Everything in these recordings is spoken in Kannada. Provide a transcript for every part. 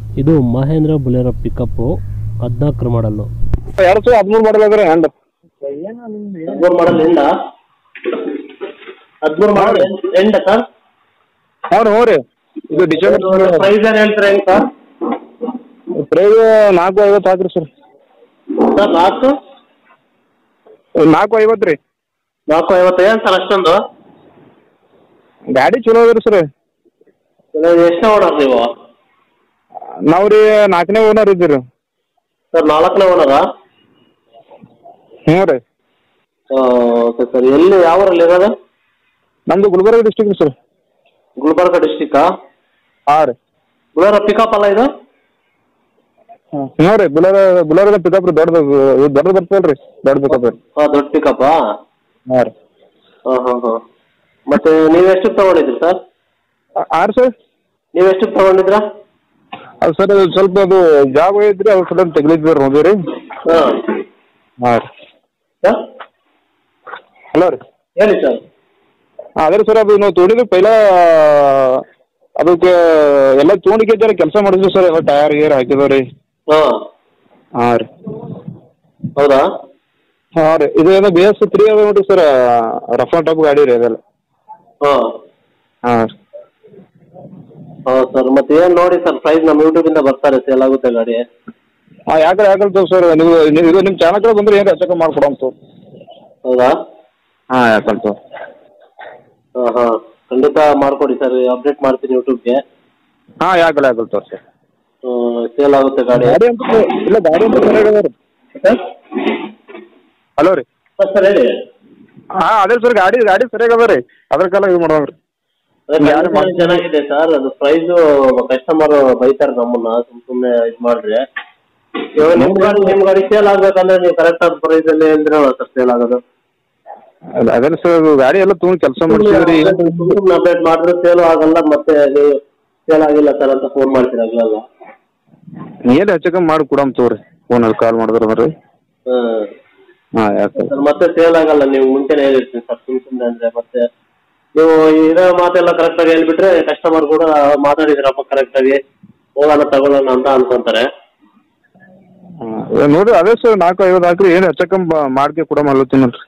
ಇದು ಮಹೇಂದ್ರ ಬುಲೆರೋ ಪಿಕಪ್ಪು ಹದಿನಾಲ್ಕರ ಮಾಡಲ್ಲು ಎರಡು ಸಾವಿರದ ಹದಿಮೂರು ಮಾಡಲ್ ಅದ್ರಿ ಹ್ಯಾಂಡ್ ಹದಿಮೂರು ಮಾಡಲ್ ಎಂಡ ಹದಿಮೂರು ಮಾಡಲ್ ಎಂಡ ಸರ್ ಹಾಂ ರೀ ಹ್ಞೂ ರೀ ಇದು ಡಿಸೆಂಬರ್ ಪ್ರೈಸ್ ಏನು ಹೇಳ್ತೀರಾ ಹೆಂಗೆ ಸರ್ ಪ್ರೈಸ್ ನಾಲ್ಕು ಐವತ್ತು ಹಾಕ್ರಿ ಸರ್ ಸರ್ ನಾಲ್ಕು ನಾಲ್ಕು ಐವತ್ತು ರೀ ನಾಲ್ಕು ಐವತ್ತು ಏನು ಸರ್ ಅಷ್ಟೊಂದು ಗಾಡಿ ಚಲೋ ಅದ ರೀ ಸರ್ ಎಷ್ಟನೇ ಓನರ್ ನೀವು ನಾವು ರೀ ನಾಲ್ಕನೇ ಓನರ್ ಇದ್ದೀವಿ ರೀ ಸರ್ ನಾಲ್ಕನೇ ಓನರಾ ಹ್ಞೂ ರೀ ಓಕೆ ಸರ್ ಎಲ್ಲಿ ಯಾವ ಊರಲ್ಲಿ ಇರೋದು ನಮ್ಮದು ಗುಲ್ಬರ್ಗ ಡಿಸ್ಟಿಕ್ ರೀ ಸರ್ ಗುಲ್ಬರ್ಗ ಡಿಸ್ಟಿಕ್ಕಾ ಹಾಂ ರೀ ಬುಲೆರೋ ಪಿಕಪ್ ಅಲ್ಲ ಇದು ಹ್ಞೂ ರೀ ಬುಲರ್ ಬುಲರದ ಪಿಕಪ್ ರೀ ದೊಡ್ಡದು ಇದು ದೊಡ್ಡದು ಬರ್ತದಲ್ಲ ರೀ ದೊಡ್ಡ ಪಿಕಪ್ ರೀ ಹಾಂ ದೊಡ್ಡ ಪಿಕಪ್ಪಾ ಹಾಂ ರೀ ಹಾಂ ಹಾಂ ಹಾಂ ಮತ್ತೆ ನೀವು ಎಷ್ಟಕ್ಕೆ ತಗೊಂಡಿದ್ರಿ ಸರ್ ಆರು ಸರ್ ನೀವು ಎಷ್ಟಕ್ಕೆ ತಗೊಂಡಿದ್ರಾ ಅದು ಸರ್ ಅದು ಸ್ವಲ್ಪ ಅದು ಜಾಬ್ ಐತ್ರಿ ಅದ್ರ ಸಲ ತೆಗ್ಲಿದ್ವಿ ರೀ ಹೋದ್ವಿ ರೀ ಹಾಂ ಹಾಂ ರೀ ಸರ್ ಹಲೋ ರೀ ಹೇಳಿ ಸರ್ ಹಾಂ ಅದೇ ಸರ್ ಅದು ನಾವು ತೊಗೊಂಡಿದ್ದು ಪೈಲ ಅದಕ್ಕೆ ಎಲ್ಲ ತೊಗೊಂಡಿಗೆ ಜರ ಕೆಲಸ ಮಾಡಿದ್ವಿ ಸರ್ ಎಲ್ಲ ಟಯರ್ ಗೀರ್ ಹಾಕಿದವ್ ರೀ ಹಾಂ ಹಾಂ ರೀ ಹೌದಾ ಹಾಂ ರೀ ಇದು ಏನೋ ಬಿ ಎಸ್ ತ್ರೀ ಅದ ನೋಡ್ರಿ ಸರ್ ರಫ್ ಆ್ಯಂಡ್ ಟಫ್ ಗಾಡಿ ರೀ ಅದೆಲ್ಲ ಹಾಂ ಹಾಂ ರೀ ಹಾಂ ಸರ್ ಮತ್ತೆ ಏನು ನೋಡಿ ಸರ್ ಪ್ರೈಸ್ ನಮ್ಮ ಯೂಟ್ಯೂಬಿಂದ ಬರ್ತಾರೆ ಸೇಲ್ ಆಗುತ್ತೆ ಗಾಡಿ ಹಾಂ ಯಾಕಂದ್ರೆ ಯಾಕಂತ ಸರ್ ನೀವು ನೀವು ಇದು ನಿಮ್ಮ ಚಾನಲ್ ಕಡೆ ಬಂದ್ರೆ ಏನು ಹೆಚ್ಚಕ ಮಾಡ್ಕೊಡಂತ ಹೌದಾ ಹಾಂ ಯಾಕಂತ ಹಾಂ ಹಾಂ ಖಂಡಿತ ಮಾಡಿಕೊಡಿ ಸರ್ ಅಪ್ಡೇಟ್ ಮಾಡ್ತೀನಿ ಯೂಟ್ಯೂಬ್ಗೆ ಹಾಂ ಯಾಕಲ್ಲ ಯಾಕಲ್ಲ ಸರ್ ಸರ್ ಸೇಲ್ ಆಗುತ್ತೆ ಗಾಡಿ ಗಾಡಿ ಅಂತ ಇಲ್ಲ ಗಾಡಿ ಅಂತ ಸರಿಯಾಗಿ ಅದ ರೀ ಹಲೋ ರೀ ಸರ್ ಹೇಳಿ ಹಾಂ ಅದೇ ಸರ್ ಗಾಡಿ ಗಾಡಿ ಸರಿಯಾಗಿ ಅದ ರೀ ಅದ್ರ ಕಾಲ ಇದು ಮಾಡೋಣ ರೀ ಅದೇ ಯಾರು condition ಮಾಡ್ತಾರೆ? ಚೆನ್ನಾಗಿದೆ ಸರ್ ಅದು ಪ್ರೈಸು ಕಸ್ಟಮರ್ ಬೈತಾರೆ ನಮ್ಮನ್ನ ಸುಮ್ ಸುಮ್ಮನೆ ಇದು ಮಾಡ್ರಿ ಇವಾಗ ನಿಮ್ಮ ಗಾಡಿ ನಿಮ್ಮ ಗಾಡಿ ಸೇಲ್ ಆಗ್ಬೇಕಂದ್ರೆ ನೀವು ಕರೆಕ್ಟ್ ಆದ ಪ್ರೈಸಲ್ಲಿ ಅಂದ್ರೆ ಸರ್ ಸೇಲ್ ಆಗೋದು ಅಲ್ಲ ಅದೇ ಸರ್ ಅದು ಗಾಡಿ ಎಲ್ಲ ತೊಗೊಂಡು ಕೆಲಸ ಮಾಡಿಸಿದ್ರಿ ಸುಮ್ಮನೆ ಅಪ್ಡೇಟ್ ಮಾಡಿದ್ರೆ ಸೇಲು ಆಗಲ್ಲ ಮತ್ತೆ ನೀವು ಸೇಲ್ ಆಗಿಲ್ಲ ಸರ್ ಅಂತ ಫೋನ್ ಮಾಡ್ತೀರ ಆಗಲ್ಲ ಏನು ಹೆಚ್ಚಕ ಮಾಡಿ ಕೊಡಮ್ ತಗೋರಿ ಫೋನಲ್ಲಿ ಕಾಲ್ ಮಾಡಿದ್ರೆ ಅಂದ್ರೆ ಹಾಂ ಹಾಂ ಯಾಕೆ ಸರ್ ಮತ್ತೆ ಸೇಲ್ ಆಗಲ್ಲ ನೀವು ಮುಂಚೆನೇ ಹೇಳಿರ್ತೀನಿ ಸರ್ ಸುಮ್ ಸುಮ್ಮನೆ ಅಂದ್ರೆ ಮತ್ತೆ ನೀವು ಇರೋ ಮಾತೆಲ್ಲ ಕರೆಕ್ಟಾಗಿ ಹೇಳ್ಬಿಟ್ರೆ ಕಸ್ಟಮರ್ ಕೂಡ ಮಾತಾಡಿದ್ರಪ್ಪ ಕರೆಕ್ಟಾಗಿ ಹೋಗೋಣ ತಗೊಳ್ಳೋಣ ಅಂತ ಅನ್ಕೊಂತಾರೆ ಹಾಂ ನೋಡ್ರಿ ಅದೇ ಸರ್ ನಾಲ್ಕು ಐವತ್ತು ಹಾಕ್ರಿ ಏನು ಹೆಚ್ಚಕ ಮಾಡ್ಕೆ ಕೊಡಮ್ ಅಲ್ಲತ್ತೀನಿ ನೋಡ್ರಿ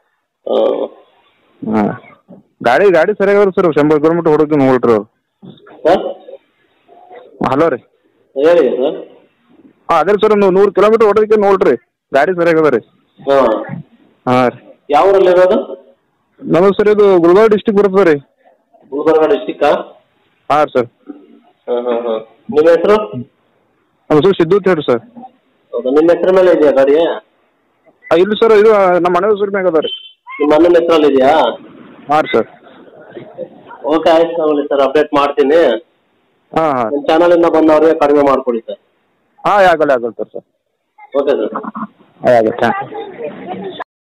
ಹಾಂ ಗಾಡಿ ಗಾಡಿ ಸರಿಯಾಗಿ ಅದ ಸರ್ ಶಂಬರ್ ಕಿಲೋಮೀಟ್ರ್ ಹೊಡೋಕೆ ನೋಡ್ರಿ ಅವ್ರು ಸರ್ ಹಲೋ ರೀ ಹೇಳಿ ಸರ್ ಹಾಂ ಅದೇ ಸರ್ ಒಂದು ನೂರು ಕಿಲೋಮೀಟ್ರ್ ಹೊಡೋದಕ್ಕೆ ನೋಡ್ರಿ ಗಾಡಿ ಸರಿಯಾಗಿ ಅದ ರೀ ಹಾಂ ಹಾಂ ರೀ ಯಾವ ಊರಲ್ಲಿ ಇರೋದು ನಮಗೆ ಸರ್ ಇದು ಗುಲ್ಬರ್ಗ ಡಿಸ್ಟಿಕ್ ಬರ್ತದೆ ರೀ ಗುಲ್ಬರ್ಗ ಡಿಸ್ಟಿಕ್ಕಾ ಹಾಂ ಸರ್ ಹಾಂ ಹಾಂ ಹಾಂ ನಿಮ್ಮ ಹೆಸರು ನಮ್ಮ ಹೆಸರು ಸಿದ್ದು ಅಂತ ಹೇಳಿ ಸರ್ ಹೌದಾ ನಿಮ್ಮ ಹೆಸರು ಮೇಲೆ ಇದೆಯಾ ಗಾಡಿ ಹಾಂ ಇಲ್ಲ ಸರ್ ಇದು ನಮ್ಮ ಮನೆ ಹೆಸರು ಮ್ಯಾಗ ಅದ ರೀ ನಿಮ್ಮ ಅಣ್ಣನ ಹೆಸರಲ್ಲಿ ಇದೆಯಾ ಹಾಂ ರೀ ಸರ್ ಓಕೆ ಆಯ್ತು ತಗೊಳ್ಳಿ ಸರ್ ಅಪ್ಡೇಟ್ ಮಾಡ್ತೀನಿ ಹಾಂ ಹಾಂ ನಿಮ್ಮ ಚಾನಲಿಂದ ಬಂದವ್ರಿಗೆ ಕಡಿಮೆ ಮಾಡಿಕೊಡಿ ಸರ್ ಹಾಂ ಆಗಲ್ಲ ಆಗಲ್ಲ ಸರ್ ಸರ್ ಓಕೆ ಸರ್ ಹಾಂ ಆಗತ್ತೆ ಹಾಂ